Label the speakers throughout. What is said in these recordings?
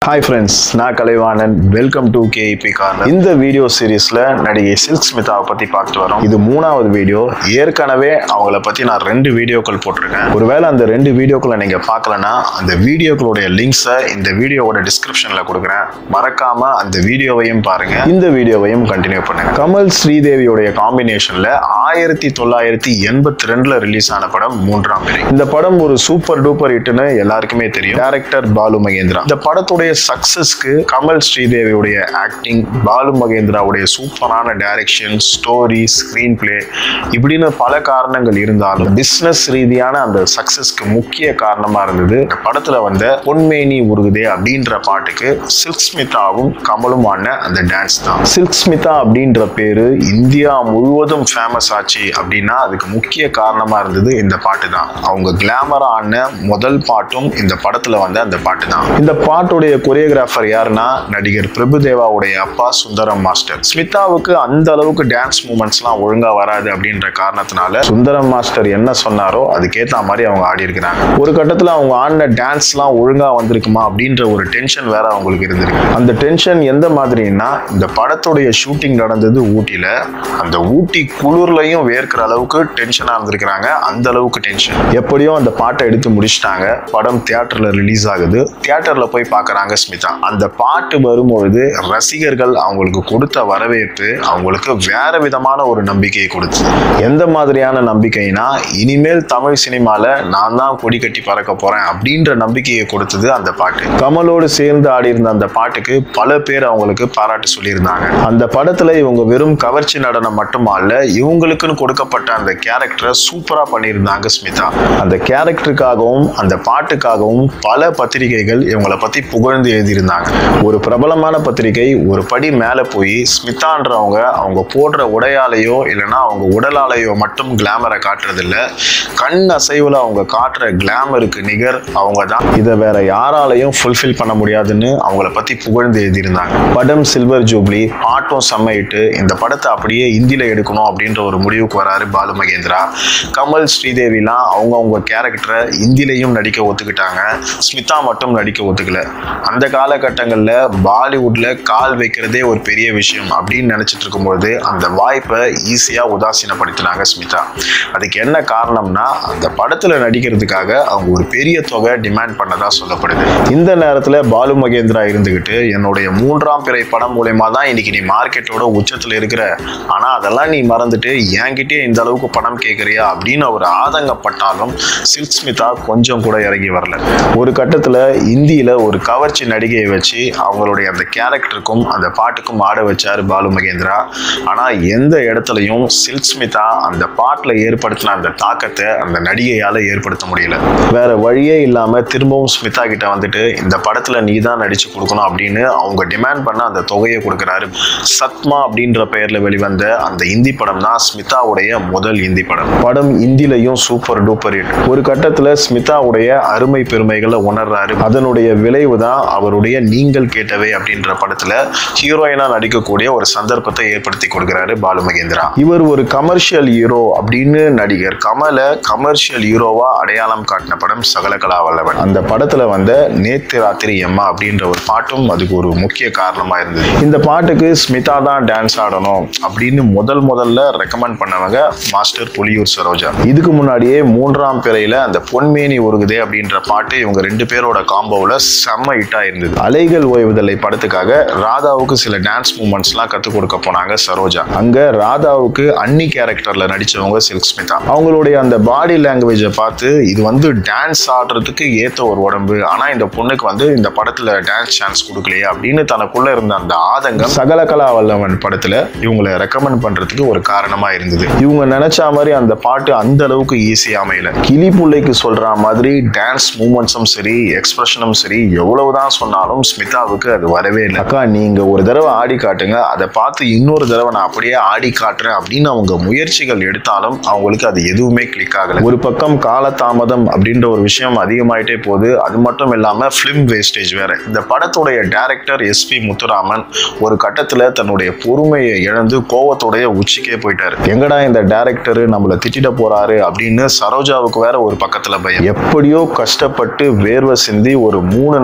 Speaker 1: hi friends நான் Kalaivanan welcome to KEP corner இந்த video சீரிஸ்ல நடிகை சில்க் ஸ்மிதாவை பத்தி பார்த்துட்டு வரோம் இது மூணாவது வீடியோ ஏற்கனவே அவங்கள பத்தி நான் ரெண்டு வீடியோக்கள் போட்டிருக்கேன் ஒருவேளை அந்த ரெண்டு வீடியோக்களை நீங்க பார்க்கலனா அந்த வீடியோக்களுடைய லிங்க்ஸை இந்த வீடியோவோட டிஸ்கிரிப்ஷன்ல கொடுக்குறேன் மறக்காம அந்த வீடியோவையும் பாருங்க இந்த வீடியோவையும் கண்டினியூ பண்ணுங்க கமல் ஸ்ரீதேவியோடைய காம்பினேஷன்ல ஆயிரத்தி தொள்ளாயிரத்தி எண்பத்தி ரெண்டுல ரிலீஸ் ஆன படம் மூன்றாம் பிறை இந்த படம் ஒரு சூப்பர் டூப்பர் ஹிட்னு எல்லாருக்குமே தெரியும் டைரக்டர் பாலு மகேந்திரா இந்த படத்துடைய சக்சஸ்க்கு கமல் ஸ்ரீதேவியுடைய ஆக்டிங் பாலு மகேந்திராவுடைய சூப்பரான டைரக்ஷன் ஸ்டோரி ஸ்கிரீன் பிளே இப்படின்னு பல காரணங்கள் இருந்தாலும் பிசினஸ் ரீதியான அந்த சக்சஸ்க்கு முக்கிய காரணமா இருந்தது இந்த படத்துல வந்த பொன்மேனி உருகுதே அப்படின்ற பாட்டுக்கு சில்க் ஸ்மிதாவும் கமலும் ஆடின அந்த டான்ஸ் தான் சில்க் ஸ்மிதா அப்படின்ற பேரு இந்தியா முழுவதும் ஃபேமஸ் ஆச்சு அப்படின்னா அதுக்கு முக்கிய காரணமா இருந்தது இந்த பாட்டு தான் அவங்க கிளாமரா ஆடின முதல் பாட்டும் இந்த படத்துல வந்த அந்த பாட்டு தான் இந்த பாட்டுடைய கொரியோகிராஃபர் யாருன்னா நடிகர் பிரபுதேவாவுடைய அப்பா சுந்தரம் மாஸ்டர் ஸ்மிதாவுக்கு அந்த அளவுக்கு டான்ஸ் மூமெண்ட்ஸ்லாம் ஒழுங்கா வராது அப்படின்ற காரணத்தினால சுந்தரம் மாஸ்டர் என்ன சொன்னாரோ அதுக்கேத்த மாதிரி அவங்க ஆடி இருக்கிறாங்க ஒரு கட்டத்துல அவங்க ஆடின டான்ஸ்லாம் ஒழுங்கா வந்திருக்குமா அப்படின்ற ஒரு டென்ஷன் வேற அவங்களுக்கு இருந்திருக்கு அந்த டென்ஷன் எந்த மாதிரின்னா இந்த படத்துடைய ஷூட்டிங் நடந்தது ஊட்டியில அந்த ஊட்டி குளிர்லையும் வேர்க்கிற அளவுக்கு டென்ஷனா இருந்திருக்கிறாங்க அந்த அளவுக்கு டென்ஷன் எப்படியோ அந்த பாட்டை எடுத்து முடிச்சிட்டாங்க படம் தியேட்டர்ல ரிலீஸ் ஆகுது தியேட்டர்ல போய் பார்க்கறாங்க ஸ்மிதா அந்த பாட்டு வரும்பொழுது ரசிகர்கள் அவங்களுக்கு கொடுத்த வரவேற்பு அவங்களுக்கு வேற விதமான ஒரு நம்பிக்கையை கொடுத்து எந்த மாதிரியான நம்பிக்கைனா இனிமேல் தமிழ் சினிமால நான் தான் கொடி கட்டி பறக்க போறேன் அப்படின்ற நம்பிக்கையை கொடுத்தது அந்த பாட்டு கமலோடு சேர்ந்து ஆடி இருந்த அந்த பாட்டுக்கு பல பேர் அவங்களுக்கு பாராட்டு சொல்லியிருந்தாங்க அந்த படத்துல இவங்க வெறும் கவர்ச்சி நடனம் மட்டுமல்ல இவங்களுக்குன்னு கொடுக்கப்பட்ட அந்த கேரக்டரை சூப்பரா பண்ணியிருந்தாங்க ஸ்மிதா அந்த கேரக்டருக்காகவும் அந்த பாட்டுக்காகவும் பல பத்திரிகைகள் இவங்களை பத்தி புகழ்ந்து எழுதியிருந்தாங்க ஒரு பிரபலமான பத்திரிகை ஒரு படி மேலே போய் ஸ்மிதான்றவங்க அவங்க போடுற உடையாலையோ இல்லைன்னா அவங்க உடலாலையோ மட்டும் கிளாமரை காட்டுறதில்ல கண் அசைவில் அவங்க காட்டுற கிளாமருக்கு நிகர் அவங்க தான் இதை வேற யாராலையும் ஃபுல்ஃபில் பண்ண முடியாதுன்னு அவங்கள பத்தி புகழ்ந்து எழுதியிருந்தாங்க படம் சில்வர் ஜூப்ளி பாட்டும் செம்மையிட்டு இந்த படத்தை அப்படியே இந்தியில எடுக்கணும் அப்படின்ற ஒரு முடிவுக்கு வராரு பாலு மகேந்திரா கமல் ஸ்ரீதேவிலாம் அவங்கவுங்க கேரக்டரை இந்தியிலையும் நடிக்க ஒத்துக்கிட்டாங்க ஸ்மிதா மட்டும் நடிக்க ஒத்துக்கல அந்த காலகட்டங்களில் பாலிவுட்ல கால் வைக்கிறதே ஒரு பெரிய விஷயம் அப்படின்னு நினைச்சிட்டு இருக்கும்போது அந்த வாய்ப்பை ஈஸியாக உதாசீனப்படுத்தினாங்க ஸ்மிதா அதுக்கு என்ன காரணம்னா அந்த படத்துல நடிக்கிறதுக்காக அவங்க ஒரு பெரிய தொகை டிமாண்ட் பண்ணதா சொல்லப்படுது இந்த நேரத்தில் பாலு மகேந்திரா இருந்துகிட்டு என்னுடைய மூன்றாம் பிறை படம் மூலயமா தான் இன்னைக்கு நீ மார்க்கெட்டோட உச்சத்தில் இருக்கிற ஆனா அதெல்லாம் நீ மறந்துட்டு என்கிட்டயே இந்த அளவுக்கு பணம் கேட்குறியா அப்படின்னு அவர் ஆதங்கப்பட்டாலும் சில்க் ஸ்மிதா கொஞ்சம் கூட இறங்கி வரல ஒரு கட்டத்துல இந்தியில ஒரு கவர்ச்சி நடிகையை வச்சு அவங்களுடைய அந்த கேரக்டருக்கும் அந்த பாட்டுக்கும் ஆட வச்சாரு பாலு மகேந்திரா ஆனா எந்த இடத்துலையும் சில்க் ஸ்மிதா அந்த பாட்டுல ஏற்படுத்தின அந்த தாக்கத்தை அந்த நடிகையால ஏற்படுத்த முடியல வேற வழியே இல்லாம திரும்பவும் ஸ்மிதா கிட்ட வந்துட்டு இந்த படத்துல நீ தான் நடிச்சு கொடுக்கணும் அப்படின்னு அவங்க டிமாண்ட் பண்ண அந்த தொகையை கொடுக்குறாரு சத்மா அப்படின்ற பெயர்ல வெளிவந்த அந்த இந்தி படம் தான் ஸ்மிதாவுடைய முதல் இந்தி படம் படம் இந்திலையும் சூப்பர் டூப்பர் ஹிட் ஒரு கட்டத்துல ஸ்மிதாவுடைய அருமை பெருமைகளை உணர்றாரு அதனுடைய விளைவு தான் அவருடைய நீங்கள் கேட்டவை அப்படின்ற படத்துல ஹீரோயினா நடிக்கக்கூடிய ஒரு சந்தர்ப்பத்தை ஏற்படுத்தி கொடுக்கிறாரு பாலு மகேந்திரா இவர் ஒரு கமர்ஷியல் ஹீரோ அப்படின்னு நடிகர் கமலை கமர்ஷியல் ஹீரோவா அடையாளம் காட்டின படம் சகலகலா வல்லவன் அந்த படத்துல வந்த நேத்து ராத்திரி எம்மா அப்படின்ற ஒரு பாட்டும் அதுக்கு ஒரு முக்கிய காரணமா இருந்தது இந்த பாட்டுக்கு ஸ்மிதா தான் டான்ஸ் ஆடணும் அப்படின்னு முதல் முதல்ல ரெக்கமெண்ட் பண்ணவங்க மாஸ்டர் புலியூர் சரோஜா இதுக்கு முன்னாடியே மூன்றாம் பிறையில அந்த பொன்மேனி உருகுதே அப்படின்ற பாட்டு இவங்க ரெண்டு பேரோட காம்போவில் செம்ம ஹிட்டா இருந்தது அலைகள் ஓய்வுதலை படத்துக்காக ராதாவுக்கு சில டான்ஸ் மூமெண்ட்ஸ்லாம் கற்றுக் கொடுக்க போனாங்க சரோஜா அங்க ராதாவுக்கு அன்னி கேரக்டர்ல நடிச்சவங்க சில்க் ஸ்மிதா அவங்களுடைய அந்த பாடி லாங்குவேஜை பார்த்து இது வந்து டான்ஸ் ஆடுறதுக்கு ஏத்த ஒரு உடம்பு ஆனா இந்த பொண்ணுக்கு வந்து இந்த படத்துல டான்ஸ் சான்ஸ் கொடுக்கலையே அப்படின்னு தனக்குள்ள இருந்த அந்த ஆதங்கம் சகல கலா வல்லவன் படத்துல இவங்களை ரெக்கமெண்ட் பண்றதுக்கு ஒரு காரணமா இருந்தது இவங்க நினைச்ச மாதிரி அந்த பாட்டு அந்த அளவுக்கு ஈஸி அமையல கிளி புள்ளைக்கு சொல்ற மாதிரி டான்ஸ் மூமெண்ட்ஸும் சரி எக்ஸ்பிரஷனும் சரி எவ்வளவுதான் சொன்னாலும் ஸ்மிதாவுக்கு அது வரவே இல்லை அக்கா நீங்க ஒரு தடவை ஆடி காட்டுங்க அதை பார்த்து இன்னொரு தடவை நான் அப்படியே ஆடி காட்டுறேன் அப்படின்னு அவங்க முயற்சிகள் எடுத்தாலும் அவங்களுக்கு அது எதுவுமே கிளிக் ஆகல ஒரு பக்கம் காலதாமதம் அப்படின்ற ஒரு விஷயம் அதிகமாயிட்டே போகுது அது மட்டும் இல்லாம ஃபிலிம் வேஸ்டேஜ் வேற இந்த படத்துடைய டைரக்டர் எஸ்பி முத்துராமன் ஒரு கட்டத்துல தன்னுடைய பொறுமையை இழந்து கோவத்துடைய உச்சிக்கே போயிட்டாரு எங்கடா இந்த டைரக்டர் நம்மள திட்டிட போறாரு அப்படின்னு சரோஜாவுக்கு வேற ஒரு பக்கத்துல பயம் எப்படியோ கஷ்டப்பட்டு வேர்வை சிந்தி ஒரு மூணு நாலு ஷாட்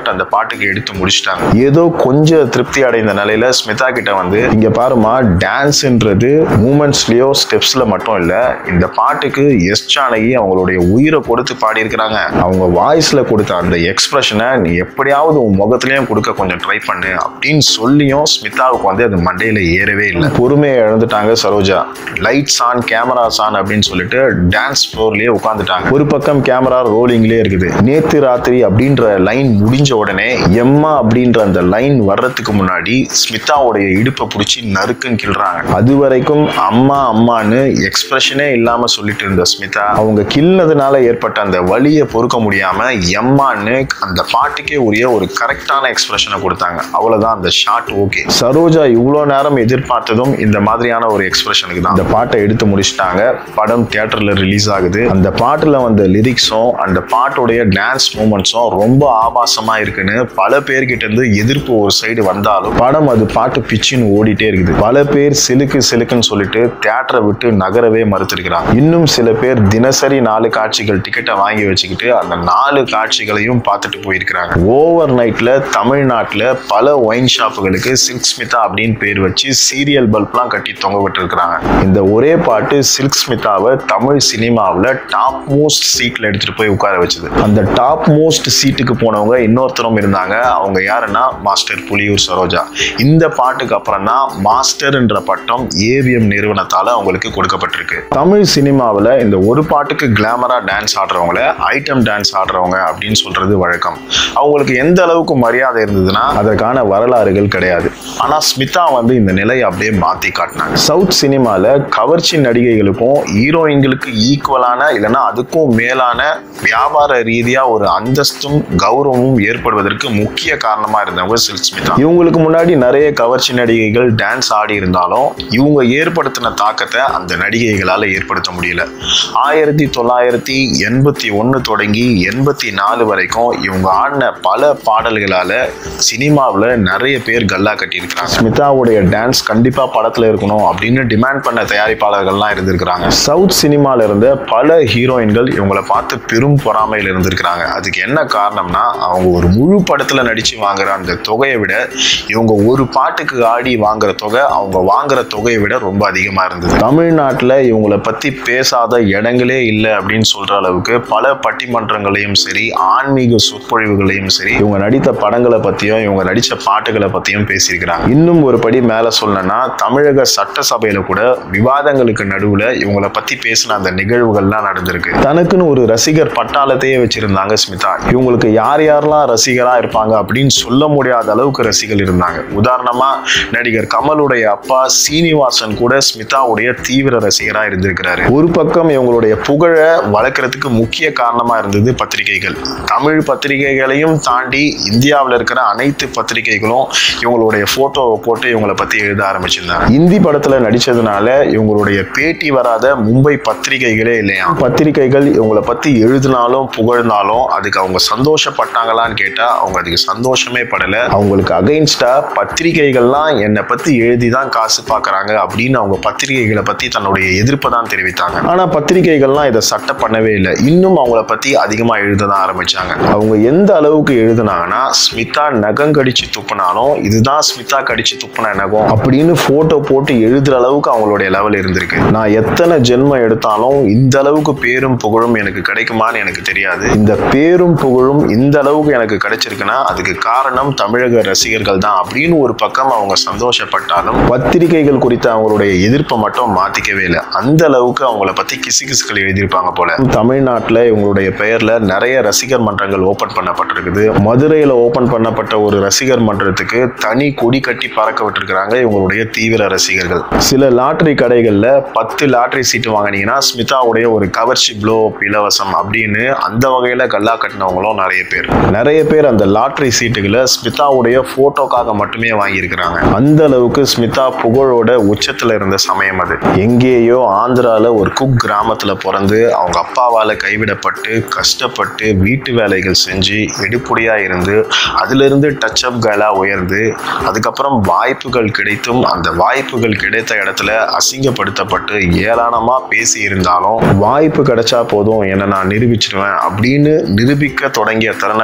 Speaker 1: ஷாட் அந்த பாட்டுக்கு எடுத்து முடிச்சிட்டாங்க ஏதோ கொஞ்சம் திருப்தி அடைந்த நிலையில ஸ்மிதா கிட்ட வந்து இங்க பாருமா டான்ஸ்ன்றது மூமெண்ட்ஸ்லயோ ஸ்டெப்ஸ்ல மட்டும் இல்ல இந்த பாட்டுக்கு எஸ் ஜானகி அவங்களுடைய உயிரை கொடுத்து பாடியிருக்கிறாங்க அவங்க வாய்ஸ்ல கொடுத்த அந்த எக்ஸ்பிரஷனை நீ எப்படியாவது உன் முகத்திலையும் கொடுக்க கொஞ்சம் ட்ரை பண்ணு அப்படின்னு சொல்லியும் ஸ்மிதாவுக்கு வந்து அது மண்டையில ஏறவே இல்லை பொறுமையை இழந்துட்டாங்க Saroja lights on cameras on அப்படின்னு சொல்லிட்டு டான்ஸ் ஃப்ளோர்லயே உட்காந்துட்டாங்க ஒரு பக்கம் கேமரா ரோலிங்லேயே இருக்குது நேத்து ராத்திரி அப்படின்ற லைன் முடிஞ்ச உடனே எம்மா அப்படின்ற அந்த லைன் வர்றதுக்கு முன்னாடி ஸ்மிதாவுடைய இடுப்பை பிடிச்சி நறுக்குன்னு கிள்றாங்க அது வரைக்கும் அம்மா அம்மான்னு எக்ஸ்பிரஷனே இல்லாம சொல்லிட்டு இருந்த ஸ்மிதா அவங்க கிள்ளதுனால ஏற்பட்ட அந்த வலியை பொறுக்க முடியாம எம்மான்னு அந்த பாட்டுக்கே உரிய ஒரு கரெக்டான எக்ஸ்பிரஷனை கொடுத்தாங்க அவ்வளவுதான் அந்த ஷாட் ஓகே சரோஜா இவ்வளோ நேரம் எதிர்பார்த்ததும் இந்த மாதிரியான ஒரு எக்ஸ்பிரஷனுக்கு தான் அந்த பாட்டை எடுத்து முடிச்சிட்டாங்க படம் தியேட்டர்ல ரிலீஸ் ஆகுது அந்த பாட்டுல வந்த லிரிக்ஸும் அந்த பாட்டுடைய டான்ஸ் மூமெண்ட்ஸும் ரொம்ப ஆபாசமா இருக்குன்னு பல பேர்கிட்ட இருந்து எதிர்ப்பு ஒரு சைடு வந்தாலும் படம் அது பாட்டு பிச்சின்னு ஓடிட்டே இருக்குது பல பேர் சிலுக்கு சிலுக்குன்னு சொல்லிட்டு தியேட்டரை விட்டு நகரவே மறுத்திருக்கிறாங்க இன்னும் சில பேர் தினசரி நாலு காட்சிகள் டிக்கெட்டை வாங்கி வச்சுக்கிட்டு அந்த நாலு காட்சிகளையும் பார்த்துட்டு போயிருக்கிறாங்க ஓவர் நைட்ல தமிழ்நாட்டில் பல ஒயின் ஷாப்புகளுக்கு சில்க் ஸ்மிதா அப்படின்னு பேர் வச்சு சீரியல் பல்ப்லாம் கட்டி தொங்க விட்டுருக்காங்க இந்த ஒரே பாட்டு சில்க் ஸ்மிதாவை தமிழ் சினிமாவில் டாப் மோஸ்ட் சீட்ல எடுத்துட்டு போய் உட்கார வச்சது அந்த டாப் மோஸ்ட் சீட்டுக்கு போனவங்க இன்னொருத்தரும் இருந்தாங்க அவங்க யாருன்னா மாஸ்டர் புலியூர் சரோஜா இந்த பாட்டுக்கு அப்புறம் தான் மாஸ்டர்ன்ற பட்டம் ஏவிஎம் நிறுவனத்தால அவங்களுக்கு கொடுக்கப்பட்டிருக்கு தமிழ் சினிமாவில் இந்த ஒரு பாட்டுக்கு கிளாமரா டான்ஸ் ஆடுறவங்கள ஐட்டம் டான்ஸ் ஆடுறவங்க அப்படின்னு சொல்றது வழக்கம் அவங்களுக்கு எந்த அளவுக்கு மரியாதை இருந்ததுன்னா அதற்கான வரலாறுகள் கிடையாது ஆனா ஸ்மிதா வந்து இந்த நிலையை அப்படியே மாத்தி காட்டினாங்க சவுத் சினிமால கவர்ச்சி நடிகைகளுக்கும் ஹீரோயின்களுக்கு ஈக்குவலான இல்லைன்னா அதுக்கும் மேலான வியாபார ரீதியா ஒரு அந்தஸ்தும் கௌரவமும் ஏற்படுவதற்கு முக்கிய காரணமா இருந்தவங்க சில்க் ஸ்மிதா இவங்களுக்கு முன்னாடி நிறைய கவர்ச்சி நடிகைகள் டான்ஸ் ஆடி இருந்தாலும் இவங்க ஏற்படுத்தின தாக்கத்தை அந்த நடிகைகளால ஏற்படுத்த முடியல ஆயிரத்தி தொள்ளாயிரத்தி எண்பத்தி ஒன்று தொடங்கி எண்பத்தி நாலு வரைக்கும் இவங்க ஆடின பல பாடல்களால சினிமாவில் நிறைய பேர் கல்லா கட்டியிருக்கிறாங்க ஸ்மிதாவுடைய டான்ஸ் கண்டிப்பா படத்துல இருக்கணும் அப்படின்னு டிமாண்ட் பண்ண தயாரிப்பாளர்கள்லாம் இருந்திருக்கிறாங்க சவுத் சினிமால இருந்த பல ஹீரோயின்கள் இவங்களை பார்த்து பெரும் பொறாமையில் இருந்திருக்கிறாங்க அதுக்கு என்ன காரணம்னா அவங்க ஒரு முழு படத்துல நடிச்சு வாங்குற அந்த தொகையை விட இவங்க ஒரு பாட்டுக்கு ஆடி வாங்குற தொகை அவங்க வாங்குற தொகையை விட ரொம்ப அதிகமா இருந்தது தமிழ்நாட்டில் இவங்களை பத்தி பேசாத இடங்களே இல்லை அப்படின்னு சொல்ற அளவுக்கு பல பட்டிமன்றங்களையும் சரி ஆன்மீக சொற்பொழிவுகளையும் சரி இவங்க நடித்த படங்களை பத்தியும் இவங்க நடிச்ச பாட்டுகளை பத்தியும் பேசியிருக்கிறாங்க இன்னும் ஒரு படி மேல சொல்லணும்னா தமிழக சட்டசபையில கூட விவாதங்களுக்கு நடுவுல இவங்களை பத்தி பேசின அந்த நிகழ்வுகள்லாம் நடந்திருக்கு தனக்குன்னு ஒரு ரசிகர் பட்டாளத்தையே வச்சிருந்தாங்க ஸ்மிதா இவங்களுக்கு யார் யாரெல்லாம் ரசிகரா இருப்பாங்க அப்படின்னு சொல்ல முடியாத அளவுக்கு ரசிகர்கள் இருந்தாங்க உதாரணமா நடிகர் கமலுடைய அப்பா சீனிவாசன் கூட ஸ்மிதாவுடைய தீவிர ரசிகரா இருந்திருக்கிறாரு ஒரு பக்கம் இவங்களுடைய புகழை வளர்க்கறதுக்கு முக்கிய காரணமா இருந்தது பத்திரிகைகள் தமிழ் பத்திரிகைகளையும் தாண்டி இந்தியாவில் இருக்கிற அனைத்து பத்திரிகைகளும் இவங்களுடைய போட்டோவை போட்டு இவங்களை பத்தி எழுத ஆரம்பிச்சிருந்தாங்க இந்தி படத்துல நடிச்சதுனால இவங்களுடைய பேட்டி வராத மும்பை பத்திரிகைகளே இல்லையா பத்திரிகைகள் இவங்களை பத்தி எழுதினாலும் புகழ்ந்தாலும் அதுக்கு அவங்க சந்தோஷப்பட்டாங்களான்னு கேட்டா அவங்க அதுக்கு சந்தோஷமே படல அவங்களுக்கு அகைன்ஸ்டா பத்திரிகைகள்லாம் என்னை பத்தி எழுதி தான் காசு பார்க்கறாங்க அப்படின்னு அவங்க பத்திரிகைகளை பத்தி தன்னுடைய எதிர்ப்பை தான் தெரிவித்தாங்க ஆனா பத்திரிகைகள்லாம் இதை சட்டை பண்ணவே இல்லை இன்னும் அவங்கள பத்தி அதிகமா எழுத தான் ஆரம்பிச்சாங்க அவங்க எந்த அளவுக்கு எழுதுனாங்கன்னா ஸ்மிதா நகம் கடிச்சு துப்புனாலும் இதுதான் ஸ்மிதா கடிச்சு துப்புன நகம் அப்படின்னு போட்டோ போட்டு எழுதுற அளவுக்கு அவங்களுடைய லெவல் இருந்திருக்கு நான் எத்தனை ஜென்மம் எடுத்தாலும் இந்த அளவுக்கு பேரும் புகழும் எனக்கு கிடைக்குமான்னு எனக்கு தெரியாது இந்த பேரும் புகழும் இந்த அளவுக்கு எனக்கு கிடைச்சிருக்குன்னா அதுக்கு காரணம் தமிழக ரசிகர்கள் தான் அப்படின்னு ஒரு பக்கம் அவங்க சந்தோஷப்பட்டாலும் பத்திரிகைகள் குறித்த அவங்களுடைய எதிர்ப்பை மட்டும் மாத்திக்கவே இல்லை அந்த அளவுக்கு அவங்கள பத்தி கிசு கிசுக்கள் எழுதியிருப்பாங்க போல தமிழ்நாட்டில் இவங்களுடைய பெயர்ல நிறைய ரசிகர் மன்றங்கள் ஓபன் பண்ணப்பட்டிருக்குது மதுரையில ஓபன் பண்ணப்பட்ட ஒரு ரசிகர் மன்றத்துக்கு தனி கொடி கட்டி பறக்க விட்டுருக்காங்க இவங்களுடைய தீவிர ரசிகர்கள் சில லாட்டரி கடைகள்ல பத்து லாட்டரி சீட்டு வாங்கினீங்கன்னா ஸ்மிதாவுடைய ஒரு கவர்ச்சி ப்ளோ இலவசம் அப்படின்னு அந்த வகையில கல்லா கட்டினவங்களும் நிறைய பேர் நிறைய பேர் அந்த லாட்டரி சீட்டுகளை ஸ்மிதாவுடைய போட்டோக்காக மட்டுமே வாங்கியிருக்கிறாங்க அந்த அளவுக்கு ஸ்மிதா புகழோட உச்சத்துல இருந்த சமயம் அது எங்கேயோ ஆந்திரால ஒரு குக் கிராமத்துல பிறந்து அவங்க அப்பாவால கைவிடப்பட்டு கஷ்டப்பட்டு வீட்டு வேலைகள் செஞ்சு எடுப்புடியா இருந்து அதுல இருந்து டச் அப் கேலா உயர்ந்து அதுக்கப்புறம் வாய்ப்புகள் கிடைத்தும் அந்த வாய்ப்புகள் கிடைத்த இடத்துல அசிங்கப்படுத்தப்பட்டு ஏளனமா பேசி இருந்தாலும் வாய்ப்பு கிடைச்சா போதும் என்ன நான் நிரூபிச்சிடுவேன் அப்படின்னு நிரூபிக்க தொடங்கிய தருணங்கள் தான்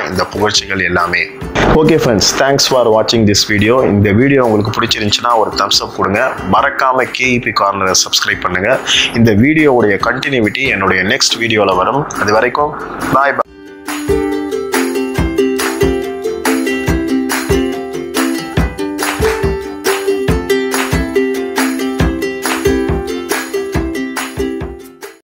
Speaker 1: இந்த புகழ்ச்சிகள் எல்லாமே ஓகே ஃப்ரெண்ட்ஸ் தேங்க்ஸ் ஃபார் வாட்சிங் திஸ் வீடியோ இந்த வீடியோ உங்களுக்கு பிடிச்சிருந்துச்சுன்னா ஒரு தம்ஸ் அப் கொடுங்க மறக்காம கேஇபி கார்னரை சப்ஸ்கிரைப் பண்ணுங்க இந்த வீடியோவுடைய கண்டினியூவிட்டி என்னுடைய நெக்ஸ்ட் வீடியோவில் வரும் அது வரைக்கும் பாய்